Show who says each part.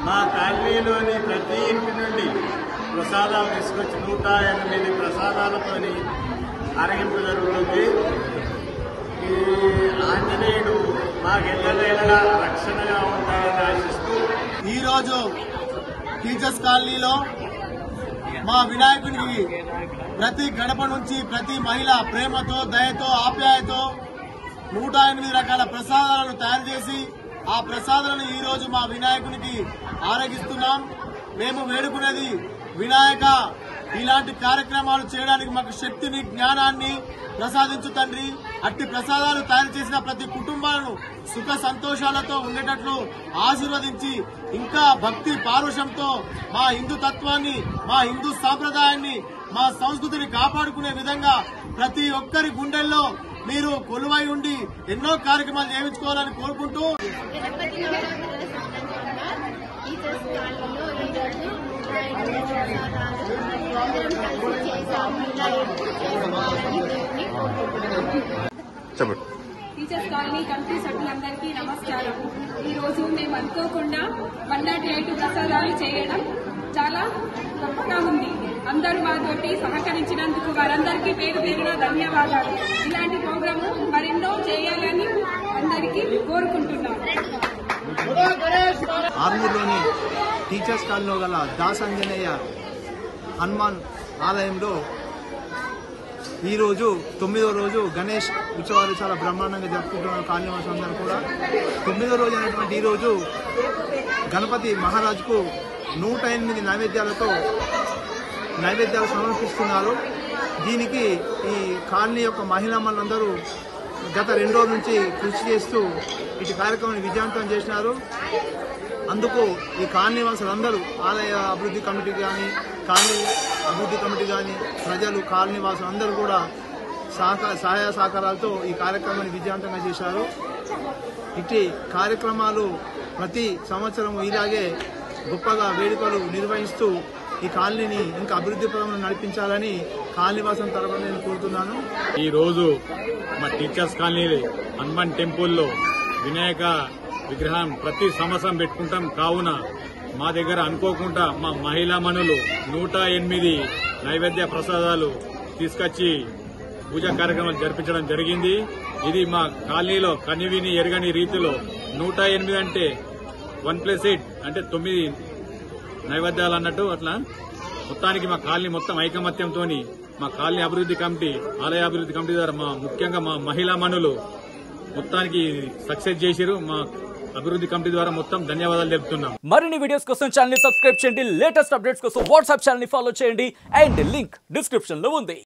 Speaker 1: మా కాలనీలోని ప్రతి ఇంటి నుండి ప్రసాదాలు తీసుకొచ్చి నూట ఎనిమిది ప్రసాదాలతోని అరగింపు జరుగుతుంది ఈ ఆంజనేయుడు మాకెల్లవేళలా రక్షణగా ఉంటాడని ఆశిస్తూ
Speaker 2: ఈరోజు టీచర్స్ కాలనీలో మా వినాయకునికి ప్రతి గడప నుంచి ప్రతి మహిళ ప్రేమతో దయతో ఆప్యాయతో నూట ఎనిమిది రకాల ప్రసాదాలను తయారు చేసి ఆ ప్రసాదాలను ఈ రోజు మా వినాయకునికి ఆరగిస్తున్నాం మేము వేడుకునేది వినాయక ఇలాంటి కార్యక్రమాలు చేయడానికి మాకు శక్తిని జ్ఞానాన్ని ప్రసాదించు తండ్రి అట్టి ప్రసాదాలు తయారు చేసిన ప్రతి కుటుంబాలను సుఖ సంతోషాలతో ఉండేటట్లు ఆశీర్వదించి ఇంకా భక్తి పారుషంతో మా హిందూ తత్వాన్ని మా హిందూ సాంప్రదాయాన్ని మా సంస్కృతిని కాపాడుకునే విధంగా ప్రతి ఒక్కరి గుండెల్లో మీరు కొలువై ఉండి ఎన్నో కార్యక్రమాలు చేయించుకోవాలని కోరుకుంటూ
Speaker 3: గణపతి నవరాత్రుల సందర్భంగా టీచర్స్ కాలనీలో ఈరోజు ప్రసాదాలు అందరం కలిసి చేశాము ఇలా ఎప్పుడు చేసుకోవాలని దేవుని కోరుకుంటున్నాము
Speaker 4: చెప్పండి
Speaker 5: టీచర్స్ కాలనీ కమిటీ సభ్యులందరికీ నమస్కారం ఈ రోజు మేము అనుకోకుండా వన్ నాట్ ఎయిట్ ప్రసాదాలు చేయడం చాలా గొప్పగా ఉంది అందరూ మాతోటి సహకరించినందుకు వారందరికీ పేరు పేరున ధన్యవాదాలు ఇలాంటి ప్రోగ్రాము మరెన్నో చేయాలని అందరికీ కోరుకుంటున్నాం
Speaker 6: ఆర్మూర్లోని టీచర్స్ కాలనీలో గల దాసంజనేయ హనుమాన్ ఆలయంలో ఈరోజు తొమ్మిదో రోజు గణేష్ ఉత్సవాలు చాలా బ్రహ్మాండంగా జరుపుకుంటున్నారు కాలనీవాసులు అందరూ కూడా తొమ్మిదో రోజు అయినటువంటి ఈ రోజు గణపతి మహారాజుకు నూట ఎనిమిది నైవేద్యాలతో నైవేద్యాలు సమర్పిస్తున్నారు దీనికి ఈ కాలనీ యొక్క మహిళా మనందరూ గత రెండు రోజుల నుంచి కృషి చేస్తూ ఇటు కార్యక్రమాన్ని విజయవంతం చేసినారు అందుకు ఈ కాలనీ వాసులందరూ ఆలయ అభివృద్ధి కమిటీ కానీ కాలనీ అభివృద్ధి కమిటీ కానీ ప్రజలు కాలనీ వాసులు అందరూ కూడా సహకార సహాయ సహకారాలతో ఈ కార్యక్రమాన్ని విజయవంతంగా చేశారు ఇట్టి కార్యక్రమాలు ప్రతి సంవత్సరం ఇలాగే గొప్పగా వేడుకలు నిర్వహిస్తూ ఈ కాలనీని ఇంకా అభివృద్ధి పదంలో నడిపించాలని కాలనీవాసం తరఫున నేను కోరుతున్నాను
Speaker 1: ఈ రోజు మా టీచర్స్ కాలనీ హనుమాన్ టెంపుల్లో వినాయక విగ్రహం ప్రతి సంవత్సరం పెట్టుకుంటాం కావున మా దగ్గర అనుకోకుండా మా మహిళా మనులు నూట ఎనిమిది నైవేద్య ప్రసాదాలు తీసుకొచ్చి పూజా కార్యక్రమాలు జరిపించడం జరిగింది ఇది మా కాలనీలో కనివిని ఎరగని రీతిలో నూట ఎనిమిది అంటే వన్ ప్లస్ ఎయిట్ అంటే తొమ్మిది నైవేద్యాలు అన్నట్టు అట్లా మొత్తానికి మా కాలనీ మొత్తం ఐకమత్యంతో మా కాలనీ అభివృద్ధి కమిటీ ఆలయ అభివృద్ధి కమిటీ ద్వారా మా ముఖ్యంగా మా మహిళా మనులు మొత్తానికి సక్సెస్ చేసిరు మా అభివృద్ధి కమిటీ ద్వారా మొత్తం ధన్యవాదాలు తెలుపుతున్నాం
Speaker 7: మరిన్ని వీడియోస్ కోసం ఛానల్ ని సబ్స్క్రైబ్ చేయండి లేటెస్ట్ అప్డేట్స్ కోసం వాట్సాప్ ఛానల్ ని ఫాలో చేయండి అండ్ లింక్ డిస్క్రిప్షన్ లో ఉంది